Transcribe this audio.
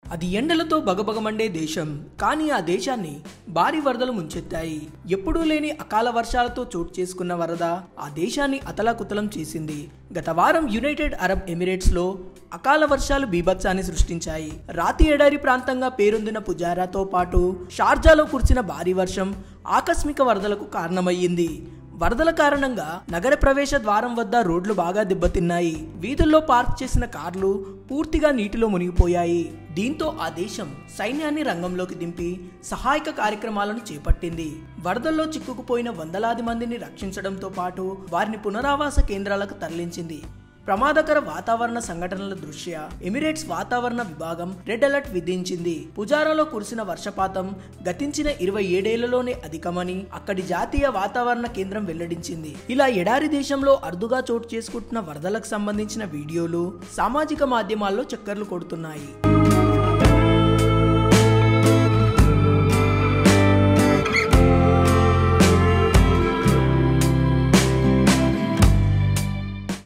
అది ఎండలతో బగబగమండే దేశం కానీ ఆ దేశాన్ని భారీ వరదలు ముంచెత్తాయి ఎప్పుడూ లేని అకాల వర్షాలతో చోటు చేసుకున్న వరద ఆ దేశాన్ని అతలాకుతలం చేసింది గత వారం యునైటెడ్ అరబ్ ఎమిరేట్స్ లో అకాల వర్షాలు బీభత్సాన్ని సృష్టించాయి రాతి ఎడారి ప్రాంతంగా పేరొందిన పుజారాతో పాటు షార్జాలో కురిసిన భారీ వర్షం ఆకస్మిక వరదలకు కారణమయ్యింది వరదల కారణంగా నగర ప్రవేశ ద్వారం వద్ద రోడ్లు బాగా దెబ్బతిన్నాయి వీధుల్లో పార్క్ చేసిన కార్లు పూర్తిగా నీటిలో మునిగిపోయాయి దీంతో ఆ దేశం సైన్యాన్ని రంగంలోకి దింపి సహాయక కార్యక్రమాలను చేపట్టింది వరదల్లో చిక్కుకుపోయిన వందలాది మందిని రక్షించడంతో పాటు వారిని పునరావాస కేంద్రాలకు తరలించింది ప్రమాదకర వాతావరణ సంఘటనల దృష్ట్యా ఎమిరేట్స్ వాతావరణ విభాగం రెడ్ అలర్ట్ విధించింది పుజారాలో కురిసిన వర్షపాతం గతించిన ఇరవై ఏడేళ్లలోనే అధికమని అక్కడి జాతీయ వాతావరణ కేంద్రం వెల్లడించింది ఇలా ఎడారి దేశంలో అరుదుగా చోటు చేసుకుంటున్న వరదలకు సంబంధించిన వీడియోలు సామాజిక మాధ్యమాల్లో చక్కర్లు కొడుతున్నాయి